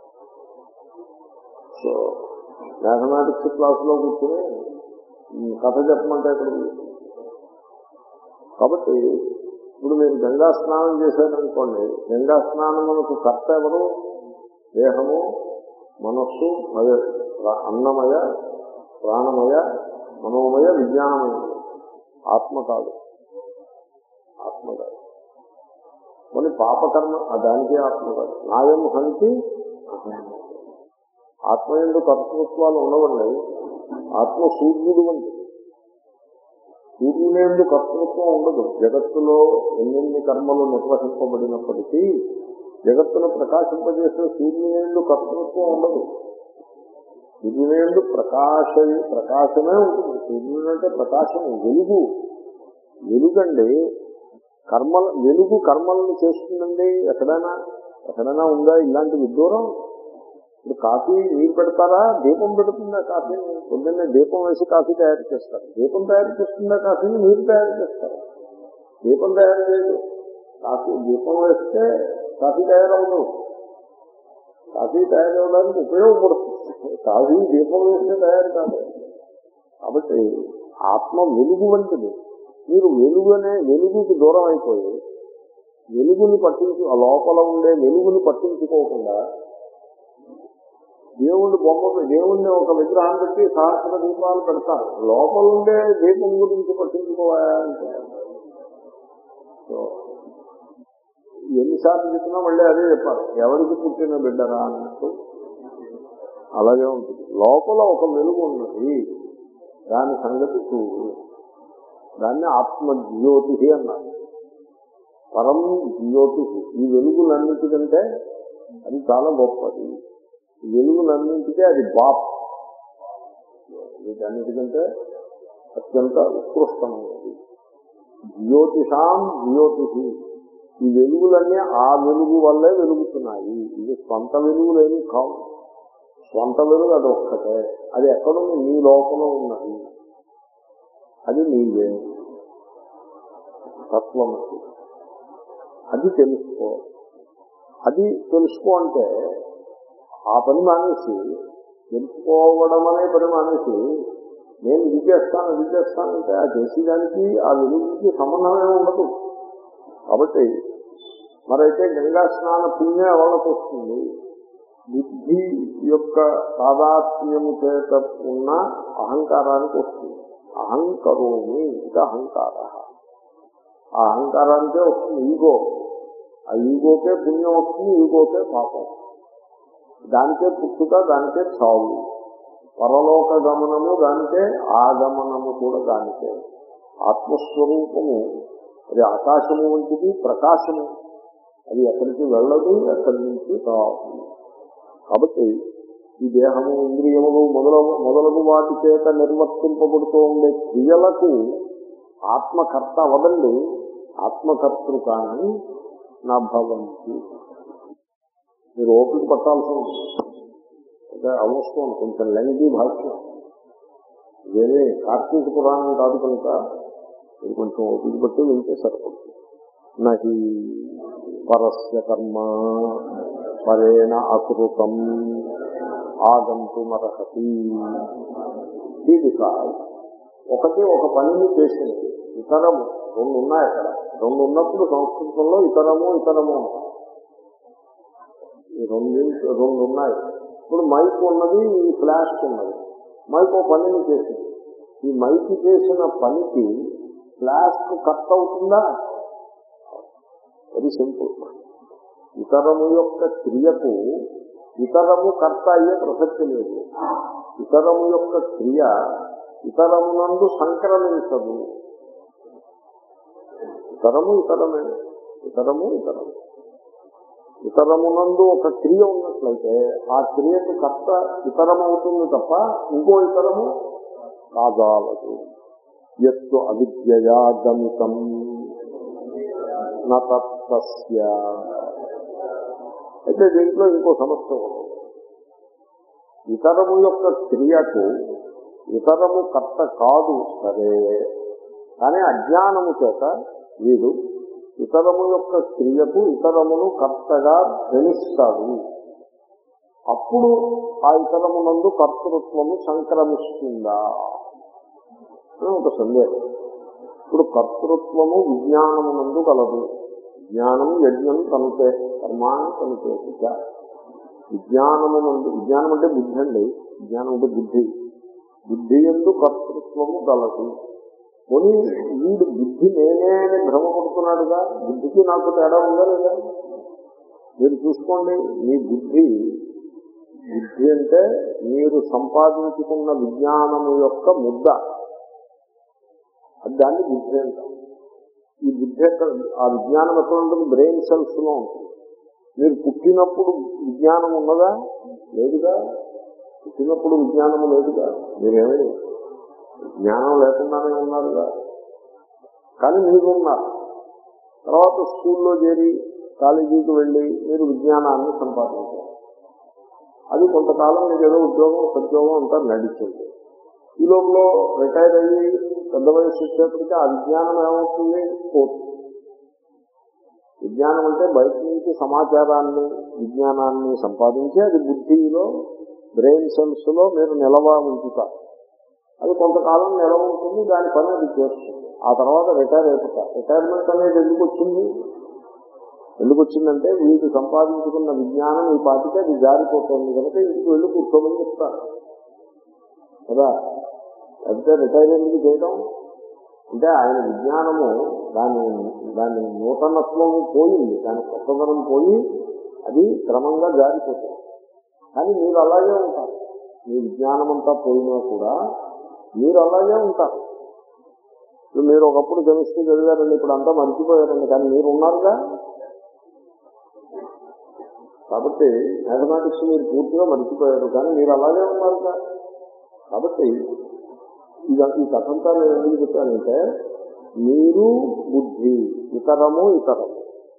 సో మ్యాథమెటిక్స్ క్లాస్ లో కూర్చొని ఉమ్, కథ చెప్పమంటే ఎక్కడ కుదురుతుంది కాబట్టి ఇప్పుడు మీరు గంగా స్నానం చేశారనుకోండి గంగా స్నానం మనకు కర్త ఎవరు దేహము మనస్సు అదే ప్రా- అన్నమయ ప్రాణమయ మనోమయ విజ్ఞానమయ ఆత్మ కాదు ఆత్మ కాదు మరి పాపకర్మ ఆ దానికి ఆత్మ కాదు నాయం హంతి అహం. ఆత్మ ఎందు కర్తృత్వాలు ఉండవండి ఆత్మ సూర్యుడు వంటి సూర్యునేందు కర్తృత్వం ఉండదు జగత్తులో ఎన్నెన్ని కర్మలు నిర్వహింపబడినప్పటికీ జగత్తును ప్రకాశింపజేసే సూర్యునేందు కర్తృత్వం ఉండదు సూర్యునేందు ప్రకాశ ప్రకాశమే ఉంటుంది సూర్యుడు అంటే ప్రకాశం వెలుగు వెలుగండి కర్మల వెలుగు కర్మలను చేస్తుందండి ఎక్కడైనా ఎక్కడైనా ఉందా ఇలాంటి విదూరం ఇప్పుడు కాఫీ నీరు పెడతారా దీపం పెడుతుందా కాఫీ పొద్దున్నే దీపం వేసి కాఫీ తయారు చేస్తారు దీపం తయారు చేస్తుందా కాఫీ నీరు తయారు చేస్తారు దీపం తయారు చేయదు కాఫీ దీపం వేస్తే కాఫీ తయారవదు కాఫీ తయారవడానికి ఉపయోగపడుతుంది కాఫీ దీపం వేస్తే తయారు కాదు కాబట్టి ఆత్మ వెలుగు వంటిది మీరు వెలుగు అనే వెలుగుకి దూరం అయిపోయి వెలుగుని పట్టించు ఆ లోపల ఉండే వెలుగుని పట్టించుకోకుండా దేవుడి బొమ్మ దేవుణ్ణి ఒక విగ్రహం పెట్టి సహస్ర దీపాలు పెడతారు లోపల ఉండే దీపం గురించి పట్టించుకోవాలంటే సో, ఎన్నిసార్లు చెప్పినా మళ్ళీ అదే చెప్పాలి ఎవరికి పుట్టిన బిడ్డరా అన్నట్టు అలాగే ఉంటుంది లోపల ఒక వెలుగు ఉన్నది దాని సంగతి చూడు దాన్ని ఆత్మజ్యోతి అన్నారు పరం జ్యోతి ఈ వెలుగులన్నిటికంటే అది చాలా గొప్పది ఈ వెలుగులన్నింటికే అది బాప్ వీటన్నిటికంటే అత్యంత ఉత్కృష్టమైనది జ్యోతిషాం జ్యోతి ఈ వెలుగులన్నీ ఆ వెలుగు వల్లే వెలుగుతున్నాయి ఇది స్వంత వెలుగులేమి కావు స్వంత వెలుగు అది ఒక్కటే అది ఎక్కడుంది నీ లోపల ఉన్నది అది నీవే తత్వం అది. అది తెలుసుకో అది తెలుసుకో అంటే ఆ పని మానేసి తెలుసుకోవడం అనే పని మానేసి నేను ఇది చేస్తాను ఇది చేస్తానంటే ఆ చేసేదానికి ఆ వెలుగుకి సంబంధమే ఉండదు కాబట్టి మరైతే గంగా స్నాన పుణ్య వాళ్ళకు వస్తుంది బుద్ధి యొక్క తాదాత్మ్యము చేత ఉన్న అహంకారానికి వస్తుంది అహంకరోమి ఇది అహంకార ఆ అహంకారానికే వస్తుంది ఈగో ఆ ఈగోకే పుణ్యం వస్తుంది ఈగోకే పాపం దానికే పుట్టుక దానికే చావు పరలోక గమనము దానికే ఆగమనము కూడా దానికే ఆత్మస్వరూపము అది ఆకాశము వంటిది ప్రకాశము అది ఎక్కడికి వెళ్ళదు ఎక్కడి నుంచి రాదు కాబట్టి ఈ దేహము ఇంద్రియములు మొదలగు మొదలగు వాటి చేత నిర్వర్తింపబడుతూ ఉండే క్రియలకు ఆత్మకర్త అవదండి ఆత్మకర్తృ కానీ నా భవంతి మీరు ఓపిక పట్టాల్సి ఉంటుంది అంటే అవసరం కొంచెం లెంగి భాష్యం ఇదేమీ కార్తీక పురాణం కాదు కనుక మీరు కొంచెం ఓపిక పట్టి వింటే సరిపడుతుంది నహి పరస్య కర్మ పరేణ అకృతం ఆగంతుమర్హతి ఇది కాదు ఒకటి ఒక పనిని చేసింది ఇతరము రెండు ఉన్నాయి అక్కడ రెండు ఉన్నప్పుడు సంస్కృతంలో ఇతరము ఇతరము ఉంటాయి ఈ రెండు రెండు ఉన్నాయి ఇప్పుడు మైక్ ఉన్నది ఈ ఫ్లాష్ ఉన్నది మైక్ ఒక పనిని చేసింది ఈ మైక్ చేసిన పనికి ఫ్లాష్ కట్ అవుతుందా వెరీ సింపుల్ ఇతరము యొక్క క్రియకు ఇతరము కర్త అయ్యే ప్రసక్తి లేదు ఇతరము యొక్క క్రియ ఇతరమునందు సంక్రమించదు ఇతరము ఇతరమే ఇతరము ఇతరము ఇతరమునందు ఒక క్రియ ఉన్నట్లయితే ఆ క్రియకు కర్త ఇతరం అవుతుంది తప్ప ఇంకో ఇతరము కాదాలదు ఎత్తు అవిద్యయా గమితం నతత్స్య అయితే దీంట్లో ఇంకో సమస్య ఉంది ఇతరము యొక్క క్రియకు ఇతరము కర్త కాదు సరే కానీ అజ్ఞానము చేత వీడు ఇతరము యొక్క క్రియకు ఇతరమును కర్తగా ధనిస్తాడు అప్పుడు ఆ ఇతరమునందు కర్తృత్వము సంక్రమిస్తుందా అని ఒక సందేహం ఇప్పుడు కర్తృత్వము విజ్ఞానమునందు కలదు జ్ఞానం యజ్ఞం తనుతే కర్మాన్ని తనుతే విజ్ఞానమునందు విజ్ఞానం అంటే బుద్ధి అండి విజ్ఞానం అంటే బుద్ధి బుద్ధి ఎందు కర్తృత్వము గలదు కొని వీడు బుద్ధి నేనే అని భ్రమపడుతున్నాడుగా బుద్ధికి నాకు తేడా ఉందా లేదా మీరు చూసుకోండి మీ బుద్ధి బుద్ధి అంటే మీరు సంపాదించుకున్న విజ్ఞానము యొక్క ముద్ద అది దాన్ని బుద్ధి అంటాం ఈ బుద్ధి ఎక్కడ ఆ విజ్ఞానం ఎక్కడ ఉంటుంది బ్రెయిన్ సెల్స్ లో ఉంటుంది మీరు పుట్టినప్పుడు విజ్ఞానం ఉన్నదా లేదుగా పుట్టినప్పుడు విజ్ఞానము లేదుగా మీరేమీ జ్ఞానం లేకుండానే ఉన్నారుగా కానీ మీరు ఉన్నారు తర్వాత స్కూల్లో చేరి కాలేజీకి వెళ్ళి మీరు విజ్ఞానాన్ని సంపాదించారు అది కొంతకాలం మీకు ఏదో ఉద్యోగం సద్యోగం అంతా నడిచింది ఈ లోపల రిటైర్ అయ్యి పెద్ద వయసు వచ్చేప్పటికీ ఆ విజ్ఞానం ఏమవుతుంది పోతుంది విజ్ఞానం అంటే బయట నుంచి సమాచారాన్ని విజ్ఞానాన్ని సంపాదించి అది బుద్ధిలో బ్రెయిన్ సెల్స్ లో మీరు నిలవ ఉంచుతారు అది కొంతకాలం నిలవ ఉంటుంది దాని పని అది చేస్తుంది ఆ తర్వాత రిటైర్ అయిపోతారు రిటైర్మెంట్ అనేది ఎందుకు వచ్చింది ఎందుకు వచ్చిందంటే వీటి సంపాదించుకున్న విజ్ఞానం ఈ పాటికి అది జారిపోతుంది కనుక ఇంటికి వెళ్ళి కూర్చోమని చెప్తారు కదా అయితే రిటైర్ ఎందుకు చేయడం అంటే ఆయన విజ్ఞానము దాని దాని నూతనత్వం పోయింది దాని కొత్తదనం పోయి అది క్రమంగా జారిపోతుంది కానీ మీరు అలాగే ఉంటారు మీ విజ్ఞానం అంతా పోయినా కూడా మీరు అలాగే ఉంటారు ఇప్పుడు మీరు ఒకప్పుడు కెమిస్ట్రీ చదివారండి ఇప్పుడు అంతా మర్చిపోయారండి కానీ మీరు ఉన్నారుగా కాబట్టి మ్యాథమెటిక్స్ మీరు పూర్తిగా మర్చిపోయారు కానీ మీరు అలాగే ఉన్నారుగా కాబట్టి ఇది ఈ కథంతా నేను ఎందుకు చెప్పానంటే మీరు బుద్ధి ఇతరము ఇతరము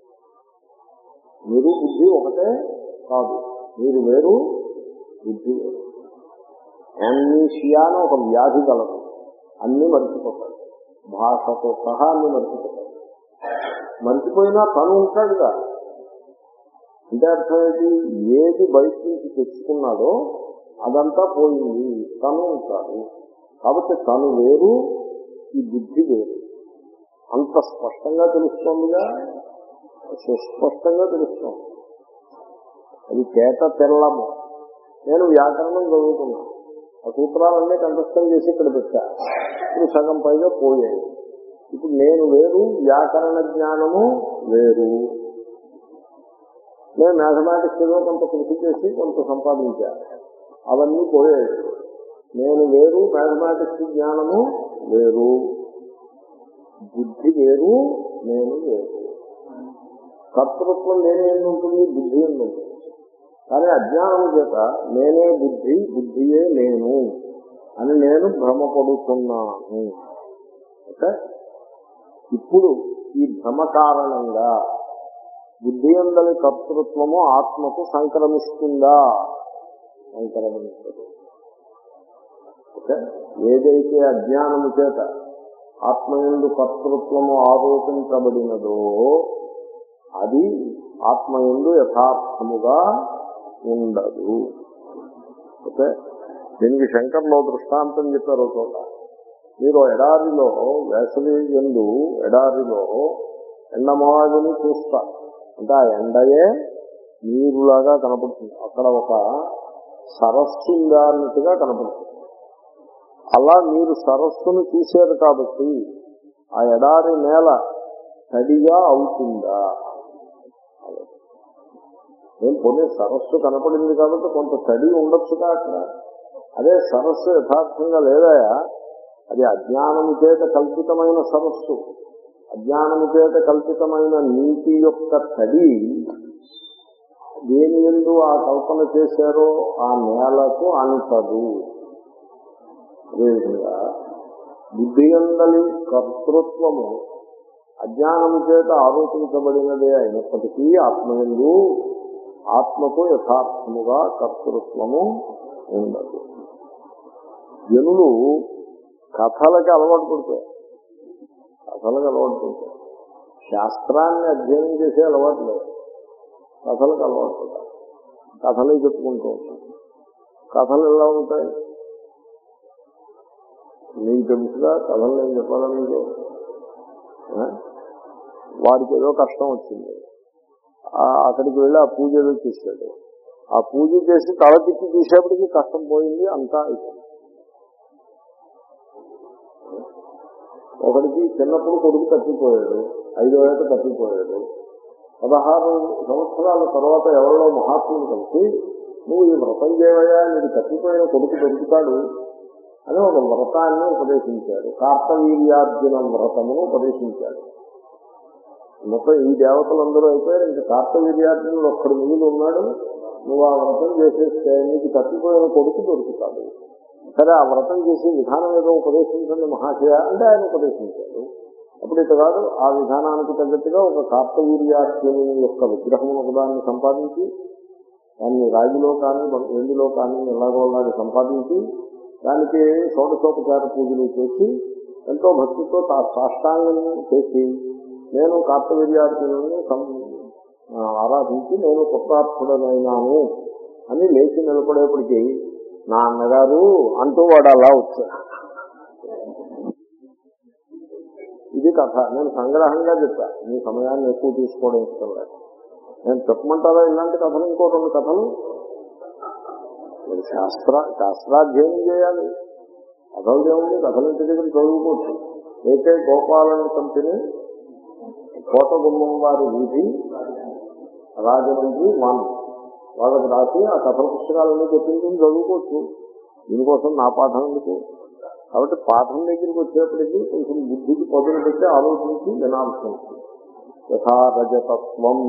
మీరు బుద్ధి ఒకటే కాదు మీరు వేరు బుద్ధి వేరు యామ్నీషియా అని ఒక వ్యాధి కలదు అన్ని మర్చిపోతాడు భాషతో సహా అన్ని మర్చిపోతాడు మర్చిపోయినా తను ఉంటాడుగా అంటే అర్థం ఏంటి ఏది బయట నుంచి తెచ్చుకున్నాడో అదంతా పోయింది తను ఉంటాడు కాబట్టి తను వేరు ఈ బుద్ధి వేరు అంత స్పష్టంగా తెలుస్తోందిగా సుస్పష్టంగా తెలుస్తోంది అది చేత తెల్లము నేను వ్యాకరణం చదువుకున్నాను ఆ సూత్రాలన్నీ కంఠస్థం చేసి ఇక్కడ పెట్టా ఇప్పుడు సగం పైగా పోయాయి ఇప్పుడు నేను వేరు వ్యాకరణ జ్ఞానము వేరు నేను మ్యాథమెటిక్స్ ఏదో కొంత కృషి చేసి కొంత సంపాదించాను అవన్నీ పోయాయి నేను వేరు మ్యాథమెటిక్స్ జ్ఞానము వేరు బుద్ధి వేరు నేను వేరు కర్తృత్వం నేనే ఉంటుంది బుద్ధి ఉంటుంది కానీ అజ్ఞానం చేత నేనే బుద్ధి బుద్ధియే నేను అని నేను భ్రమపడుతున్నాను ఓకే ఇప్పుడు ఈ భ్రమ కారణంగా బుద్ధి అందరి కర్తృత్వము ఆత్మకు సంక్రమిస్తుందా సంక్రమించదు ఓకే ఏదైతే అజ్ఞానము చేత ఆత్మయందు కర్తృత్వము ఆరోపించబడినదో అది ఆత్మయందు యథార్థముగా ఉండదు ఓకే దీనికి శంకర్లో దృష్టాంతం చెప్పారు ఒక చోట మీరు ఎడారిలో వేసవి ఎందు ఎడారిలో ఎండమావిని చూస్తారు అంటే ఆ ఎండయే నీరులాగా కనపడుతుంది అక్కడ ఒక సరస్సు ఉందా అన్నట్టుగా కనపడుతుంది అలా మీరు సరస్సును చూశారు కాబట్టి ఆ ఎడారి నేల తడిగా అవుతుందా నేను కొన్ని సరస్సు కనపడింది కాబట్టి కొంత తడి ఉండొచ్చుగా అక్కడ అదే సరస్సు యథార్థంగా లేదాయా అది అజ్ఞానము చేత కల్పితమైన సరస్సు అజ్ఞానము చేత కల్పితమైన నీటి యొక్క తడి దేని ఎందు ఆ కల్పన చేశారో ఆ నేలకు అంటదు అదేవిధంగా బుద్ధి అందలి కర్తృత్వము అజ్ఞానము చేత ఆరోపించబడినదే అయినప్పటికీ ఆత్మయందు ఆత్మకు యథార్థముగా కర్తృత్వము ఉండదు జనులు కథలకి అలవాటు పడతాయి కథలకు అలవాటు పడతాయి శాస్త్రాన్ని అధ్యయనం చేసే అలవాటు లేదు కథలకు అలవాటు పడతాయి కథలే చెప్పుకుంటూ ఉంటాం కథలు ఎలా ఉంటాయి నీకు తెలుసుగా కథలు నేను చెప్పాలని మీకు ఆ? వాడికి ఏదో కష్టం వచ్చింది ఆ అక్కడికి వెళ్ళి ఆ పూజ ఏదో చేశాడు ఆ పూజ చేసి తల తిప్పి చూసేప్పటికి కష్టం పోయింది అంతా అయిపోయింది ఒకడికి చిన్నప్పుడు కొడుకు తప్పిపోయాడు ఐదో ఏట తప్పిపోయాడు పదహారు సంవత్సరాల తర్వాత ఎవరో మహాత్ములు కలిసి నువ్వు ఈ వ్రతం చేయవయ్యా నీకు తప్పిపోయిన కొడుకు దొరుకుతాడు అని ఒక వ్రతాన్ని ఉపదేశించాడు కార్తవీర్యార్జున వ్రతమును ఉపదేశించాడు మొత్తం ఈ దేవతలందరూ అయిపోయారు ఇంకా కార్తవీర్యార్జునుడు ఒక్కడు మిగిలి ఉన్నాడు నువ్వు ఆ వ్రతం చేసేస్తే నీకు తప్పిపోయిన కొడుకు దొరుకుతాడు సరే ఆ వ్రతం చేసే విధానం ఏదో ఉపదేశించండి మహాశయ అంటే ఆయన ఉపదేశించాడు అప్పుడు ఇటు కాదు ఆ విధానానికి తగ్గట్టుగా ఒక కార్తవీర్యార్జుని యొక్క విగ్రహం ఒకదాన్ని సంపాదించి దాన్ని రాగిలో కానీ వెండిలో కానీ ఎలాగో అలాగే సంపాదించి దానికి షోడశోపచార పూజలు చేసి ఎంతో భక్తితో తా సాష్టాంగం చేసి నేను కార్తవీర్యార్జునుని సం- ఆ, ఆరాధించి నేను కృతార్థుడనైనాను అని లేచి నిలబడేప్పటికీ నా అన్నగారు అంటూ వాడు అలా వచ్చాడు ఇది కథ నేను సంగ్రహంగా చెప్పా మీ సమయాన్ని ఎక్కువ తీసుకోవడం ఇష్టం లేదు నేను చెప్పమంటారా ఇలాంటి కథలు ఇంకో రెండు కథలు మీరు శాస్త్ర శాస్త్రాధ్యయనం చేయాలి కథలు ఏముంది కథలు ఇంటి దగ్గర చదువుకోవచ్చు ఏకే గోపాలని కంపెనీ కోట గుమ్మం వారి వీధి రాజమండ్రి వన్ వాళ్ళకి రాసి ఆ కథల పుస్తకాలన్నీ చెప్పింది చదువుకోవచ్చు దీనికోసం నా పాఠం ఎందుకు కాబట్టి పాఠం దగ్గరికి వచ్చేప్పటికీ కొంచెం బుద్ధికి పదులు పెట్టి ఆలోచించి వినాల్సి ఉంటుంది యథా రజతత్వం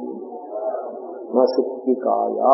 నశక్తికాయా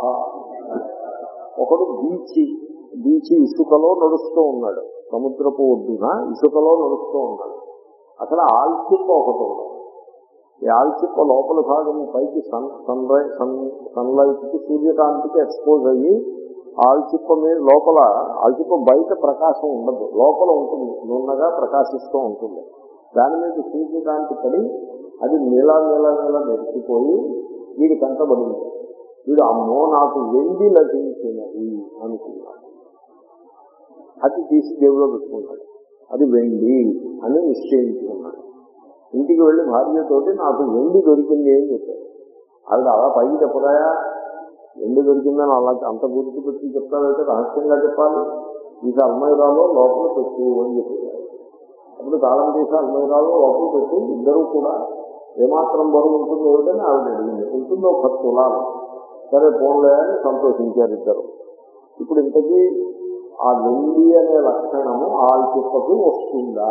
ఒకడు బీచి బీచి ఇసుకలో నడుస్తూ ఉన్నాడు సముద్రపు ఒడ్డున ఇసుకలో నడుస్తూ ఉన్నాడు అక్కడ ఆల్చిప్ప ఒకటి ఉంది ఈ ఆల్చిప్ప లోపల భాగం పైకి sun sun ray sun sunlight కి సూర్యకాంతికి ఎక్స్పోజ్ అయ్యి ఆల్చిప్ప మీద లోపల ఆల్చిప్ప బయట ప్రకాశం ఉండదు లోపల ఉంటుంది నున్నగా ప్రకాశిస్తూ ఉంటుంది దాని మీద సూర్యకాంతి పడి అది నీలా నీలా నీలా మెరిసిపోయి వీడి కంటబడింది వీడు అమ్మో నాకు వెండి లభించినది అనుకున్నాడు అది తీసి జేబులో పెట్టుకుంటాడు అది వెండి అని నిశ్చయించుకున్నాడు ఇంటికి వెళ్ళి భార్యతోటి నాకు వెండి దొరికింది అని చెప్పాడు ఆవిడ అలా పైకి చెప్పరాయా వెండి దొరికిందని అలా అంత గుర్తు పెట్టి చెప్తారైతే రహస్యంగా చెప్పాలి ఇది అల్మైరాలో లోపల పెట్టు అని చెప్పారు అప్పుడు తాళం తీసి అల్మైరాలో లోపల పెట్టి ఇద్దరు కూడా ఏమాత్రం బరువు ఉంటుంది ఏమిటని ఆవిడ అడిగింది ఉంటుందో పది తులాలు సరే పోన్లే అని సంతోషించారు ఇద్దరు ఇప్పుడు ఇంతకీ ఆ వెండి అనే లక్షణము ఆల్చిప్పకి వస్తుందా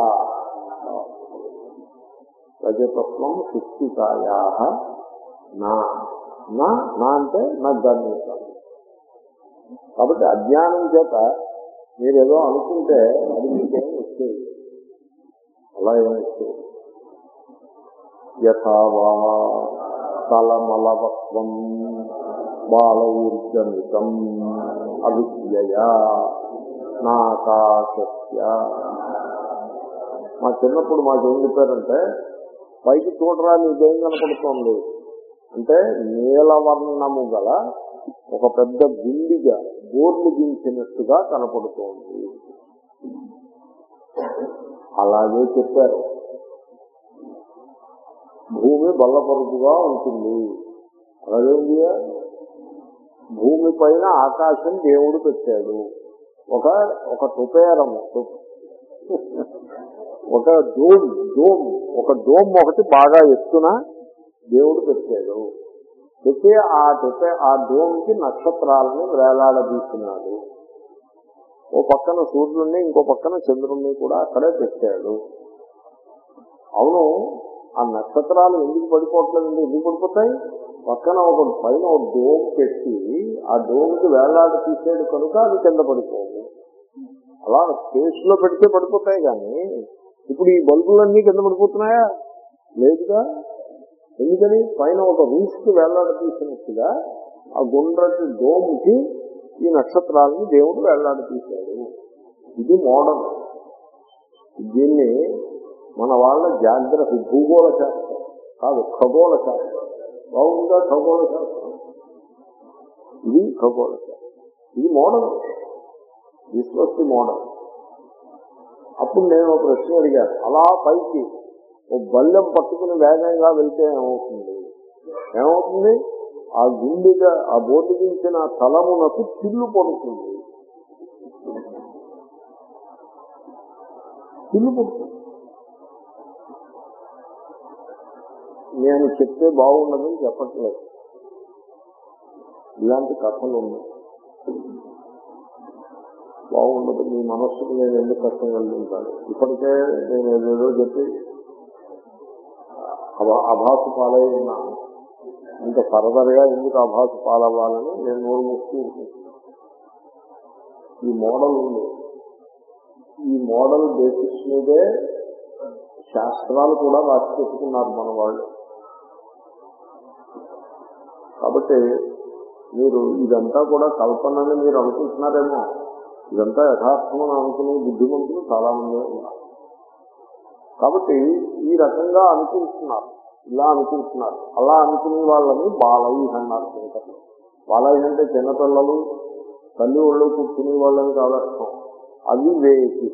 రజతత్వం శుష్టికాయా నా నా నా అంటే నా గమ్యత కాబట్టి అజ్ఞానం చేత మీరు ఏదో అనుకుంటే అది మీకేం వచ్చేది అలా ఏం వచ్చేది యథావా తలమలవత్వం బాలౌర్జమితం అవిద్యయా నాకాశస్య మా చిన్నప్పుడు మాకేం చెప్పారంటే పైకి చూడరా నీకేం కనపడుతోంది అంటే నీలవర్ణము గల ఒక పెద్ద గుండిగా బోర్లు దించినట్టుగా కనపడుతోంది అలాగే చెప్పారు భూమి బల్లపరుపుగా ఉంటుంది అలాగేంది భూమి పైన ఆకాశం దేవుడు పెట్టాడు ఒక ఒక టుపేరము ఒక డోమ్ డోమ్ ఒక డోమ్ ఒకటి బాగా ఎత్తున దేవుడు పెట్టాడు పెట్టి ఆ టుపే ఆ డోమ్కి నక్షత్రాలను వేలాడదీసినాడు ఓ పక్కన సూర్యుడిని ఇంకో పక్కన చంద్రుణ్ణి కూడా అక్కడే పెట్టాడు అవును ఆ నక్షత్రాలు ఎందుకు పడిపోవట్లేదు ఎందుకు పడిపోతాయి పక్కన ఒక పైన ఒక డోమ్ పెట్టి ఆ డోమ్కి వేలాడ తీసాడు కనుక అది కింద పడిపోవు అలా స్పేస్ లో పెడితే పడిపోతాయి కానీ ఇప్పుడు ఈ బల్బులన్నీ కింద పడిపోతున్నాయా లేదుగా ఎందుకని పైన ఒక రూఫ్ కి వేలాడ తీసినట్టుగా ఆ గుండ్రటి డోమ్కి ఈ నక్షత్రాలను దేవుడు వేలాడ తీశాడు ఇది మోడల్ దీన్ని మన వాళ్ళ జాగ్రత్త భూగోళ శాస్త్రం కాదు ఖగోళ శాస్త్రం బాగుందా ఖగోళ శాస్త్రం ఇది ఖగోళ శాస్త్రం ఇది మోడల్ విశ్వస్తి మోడల్ అప్పుడు నేను ఒక ప్రశ్న అడిగాను అలా పైకి ఓ బల్లెం పట్టుకుని వేగంగా వెళ్తే ఏమవుతుంది ఏమవుతుంది ఆ గుండెగా ఆ బోటు దించిన తలమునకు చిల్లు పడుతుంది చిల్లు పడుతుంది నేను చెప్తే బాగుండదని చెప్పట్లేదు ఇలాంటి కథలు ఉన్నాయి బాగుండదు మీ మనస్సుకు నేను ఎందుకు కష్టం కలిగింటాను ఇప్పటికే నేను ఏదేదో చెప్పి అభా- అభాసు పాలై ఉన్నాను ఇంకా ఫర్దర్గా ఎందుకు అభాసు పాలవ్వాలని నేను నోరు మూస్తూ ఊరుకుంటున్నాను. ఈ మోడల్ ఉంది ఈ మోడల్ బేసిస్ మీదే శాస్త్రాలు కూడా రాసి పెట్టుకున్నారు మన వాళ్ళు కాబట్టి మీరు ఇదంతా కూడా కల్పనని మీరు అనుకుంటున్నారేమో ఇదంతా యథార్థమని అనుకునే బుద్ధిమంతులు చాలా మంది ఉన్నారు కాబట్టి ఈ రకంగా అనుకుంటున్నారు ఇలా అనుకుంటున్నారు అలా అనుకునే వాళ్ళని బాలయ్య అన్నారు కొంతమంది బాలయ్య అంటే చిన్నపిల్లలు తల్లి ఒళ్ళు కూర్చునే వాళ్ళని కాదర్థం అవి వేసి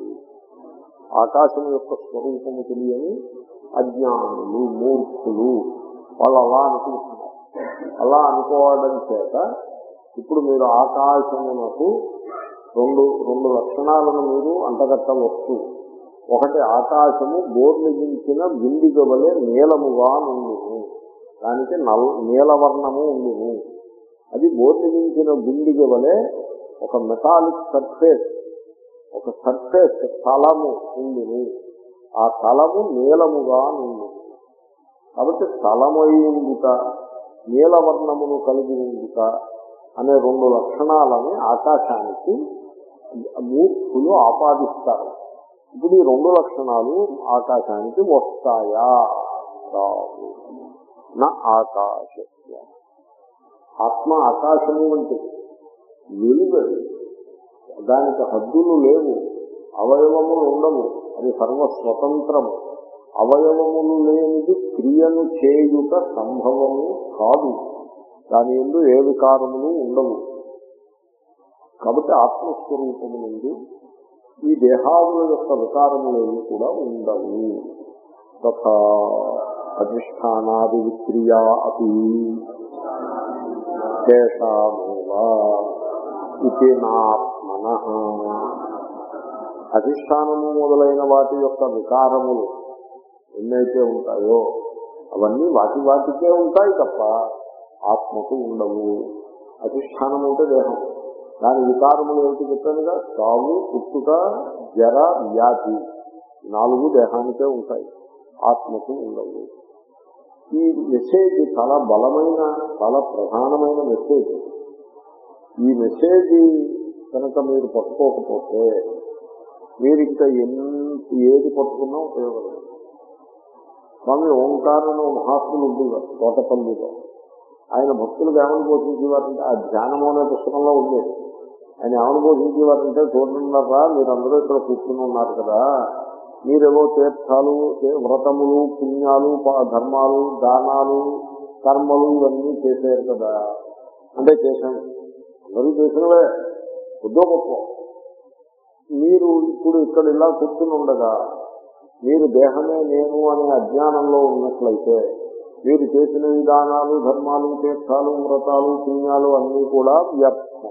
ఆకాశం యొక్క స్వరూపము తెలియని అజ్ఞానులు మూర్ఖులు వాళ్ళు అలా అనుకుంటున్నారు అలా అనుకోవడం చేత ఇప్పుడు మీరు ఆకాశమునకు రెండు రెండు లక్షణాలను మీరు అంటగట్టవచ్చు ఒకటి ఆకాశము బోర్నిగించిన బిందిగ వలె నీలముగా నుండును దానికి నల్ నీలవర్ణము ఉండును అది బోర్నిగించిన బిందిగ వలె ఒక మెటాలిక్ సర్ఫేస్ ఒక సర్ఫేస్ తలము ఉండును ఆ తలము నీలముగా నుండును కాబట్టి తలమై ఉండుట నీలవర్ణమును కలిగి ఉండుట అనే రెండు లక్షణాలని ఆకాశానికి మూర్ఖులు ఆపాదిస్తారు ఇప్పుడు ఈ రెండు లక్షణాలు ఆకాశానికి వస్తాయా రావు నా ఆకాశస్య ఆత్మ ఆకాశము వంటిది వెలుగది దానికి హద్దులు లేవు అవయవములు ఉండవు అది సర్వస్వతంత్రము అవయవములు లేనిది క్రియను చేయుట సంభవము కాదు దాని ఎందు ఏ వికారములు ఉండవు కాబట్టి ఆత్మస్వరూపము నుండి ఈ దేహాదుల యొక్క వికారములేవి కూడా ఉండవు తథా అధిష్టానాది విక్రియా అపి శేషామేవా ఇది నాత్మన అధిష్టానము మొదలైన వాటి యొక్క వికారములు ఎన్నైతే ఉంటాయో అవన్నీ వాటి వాటికే ఉంటాయి తప్ప ఆత్మకు ఉండవు అధిష్టానం అంటే దేహం దాని వికారములు ఏమిటి చెప్పానుగా చావు పుట్టుక జర వ్యాధి ఈ నాలుగు దేహానికే ఉంటాయి ఆత్మకు ఉండవు ఈ మెసేజ్ చాలా బలమైన చాలా ప్రధానమైన మెసేజ్ ఈ మెసేజ్ కనుక మీరు పట్టుకోకపోతే మీరు ఇంకా ఎంత ఏది పట్టుకున్నా ఉపయోగం లేదు స్వామి ఓంకారం మహాత్ములు ఉండేవారు తోటపల్లిలో ఆయన భక్తులకు ఏమని బోధించేవారంటే ఆ ధ్యానము అనే పుస్తకంలో ఉంది ఆయన ఏమని బోధించేవారంటే చూడండిరా మీరందరూ ఇక్కడ కూర్చుని ఉన్నారు కదా మీరేవో తీర్థాలు తే- వ్రతములు పుణ్యాలు ప- ధర్మాలు దానాలు కర్మలు ఇవన్నీ చేశారు కదా అంటే చేశాను అందరూ చేసినవే కొద్దో గొప్ప మీరు ఇప్పుడు ఇక్కడ ఇలా కూర్చుని ఉండగా మీరు దేహమే నేను అనే అజ్ఞానంలో ఉన్నట్లయితే మీరు చేసిన విధానాలు ధర్మాలు తీర్థాలు వ్రతాలు పుణ్యాలు అన్నీ కూడా వ్యర్థము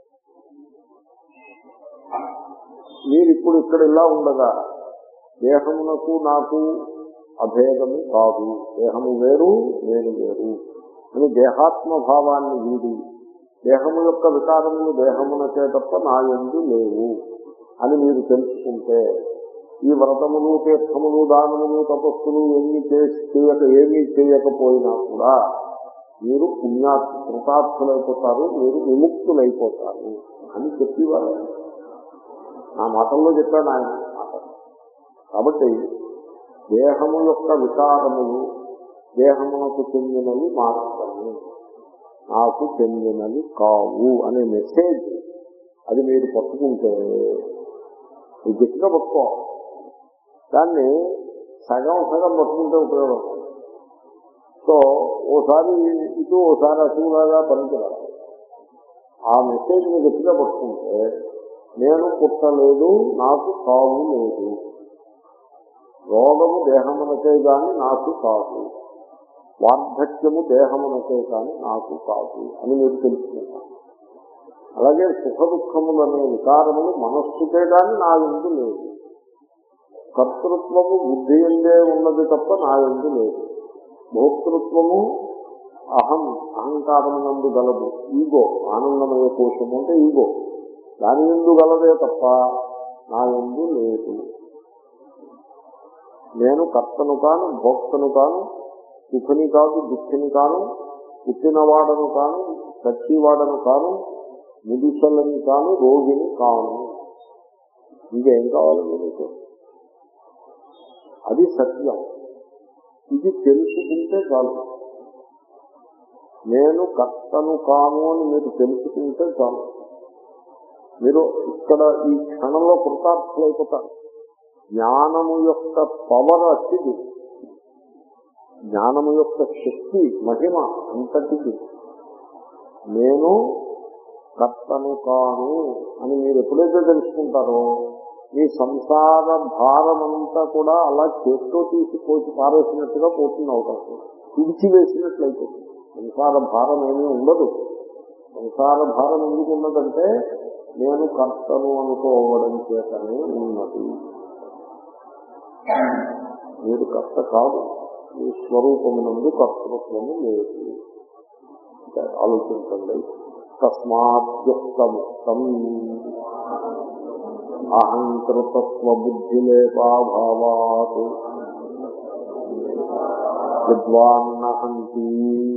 మీరు ఇప్పుడు ఇక్కడ ఇలా ఉండగా దేహమునకు నాకు అభేదము కాదు దేహము వేరు నేను వేరు అని దేహాత్మ భావాన్ని వీడి దేహము యొక్క వికారములు దేహమునకే తప్ప నా ఎందు లేవు అని మీరు తెలుసుకుంటే ఈ వ్రతములు తీర్థములు దానములు తపస్సులు ఎన్ని చేసి చేయక ఏమీ చేయకపోయినా కూడా మీరు పుణ్యా కృతార్థులైపోతారు మీరు విముక్తులైపోతారు అని చెప్పేవారు ఆయన. నా మాటల్లో చెప్పాను ఆయన మాట కాబట్టి దేహము యొక్క వికారములు దేహమునకు చెందినవి మాత్రమే నాకు చెందినవి కావు అనే మెసేజ్ అది మీరు పట్టుకుంటే ఇది గట్టిగా పట్టుకోవాలి దాన్ని సగం సగం పట్టుకుంటే ఉపయోగం సో ఓసారి ఇటు ఓసారి అటులాగా పనికిరాదు ఆ మెసేజ్ని గట్టిగా పట్టుకుంటే నేను పుట్టలేదు నాకు కావు లేదు రోగము దేహమునకే గాని నాకు కాదు వార్ధక్యము దేహమునకే కాని నాకు కాదు అని మీరు తెలుసుకుంటారు అలాగే సుఖ దుఃఖములు అనే వికారములు మనస్సుకే గాని నా ఎందు లేదు కర్తృత్వము బుద్ధి ఎందే ఉన్నది తప్ప నా ఎందు లేదు భోక్తృత్వము అహం అహంకారమునందు గలదు ఈగో ఆనందమయ కోశము అంటే ఈగో దాని ఎందు గలదే తప్ప నా ఎందు లేదు నేను కర్తను కాను భోక్తను కాను సుఖని కాదు దుఃఖిని కాను పుట్టినవాడను కాను చచ్చివాడను కాను ముదుసలని కాను రోగిని కాను ఇంకేం కావాలండి మీకు అది సత్యం ఇది తెలుసుకుంటే చాలు నేను కర్తను కాను అని మీరు తెలుసుకుంటే చాలు మీరు ఇక్కడ ఈ క్షణంలో కృతార్థులైపోతారు జ్ఞానము యొక్క పవర్ అతిది జ్ఞానము యొక్క శక్తి మహిమ అంతటిది నేను కర్తను కాను అని మీరు ఎప్పుడైతే తెలుసుకుంటారో మీ సంసార భారమంతా కూడా అలా చేత్తో తీసి పోసి పారేసినట్టుగా పోతుంది అవకాశం విడిచివేసినట్లయిపోతుంది సంసార భారం ఏమీ ఉండదు సంసార భారం ఎందుకు ఉన్నదంటే నేను కర్తను అనుకోవడం చేతనే ఉన్నది మీరు కర్త కాదు మీ స్వరూపమునందు కర్తృత్వము లేదు అంటే ఆలోచించండి తస్మాత్యుక్తముక్తం అహంకృతత్వ బుద్ధిలేపాభావాత్ విద్వాన్నహంతి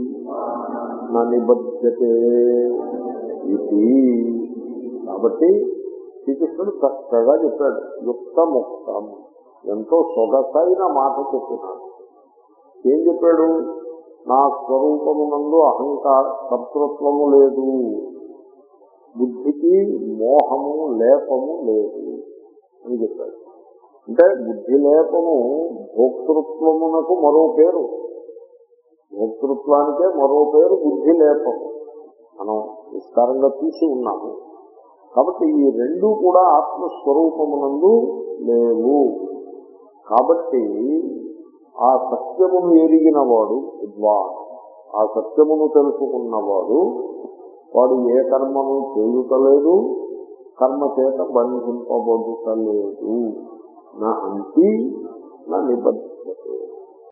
నిబద్యతే ఇది కాబట్టి శ్రీకృష్ణుడు చక్కగా చెప్పాడు యుక్తముక్తం ఎంతో సొగసైన మాట చెప్పినాడు ఏం చెప్పాడు నా స్వరూపమునందు అహంకార కర్తృత్వము లేదు బుద్ధికి మోహము లేపము లేదు అని చెప్పాడు అంటే బుద్ధి లేపము భోక్తృత్వమునకు మరో పేరు భోక్తృత్వానికే మరో పేరు బుద్ధి లేపము మనం విస్తారంగా తీసి ఉన్నాము కాబట్టి ఈ రెండు కూడా ఆత్మస్వరూపమునందు లేవు కాబట్టి ఆ సత్యమును ఎరిగినవాడు విద్వాన్ ఆ సత్యమును తెలుసుకున్నవాడు వాడు ఏ కర్మను చేయుటలేదు కర్మ చేత బంధింపబడుటలేదు నా అంతి నా నిబద్ధ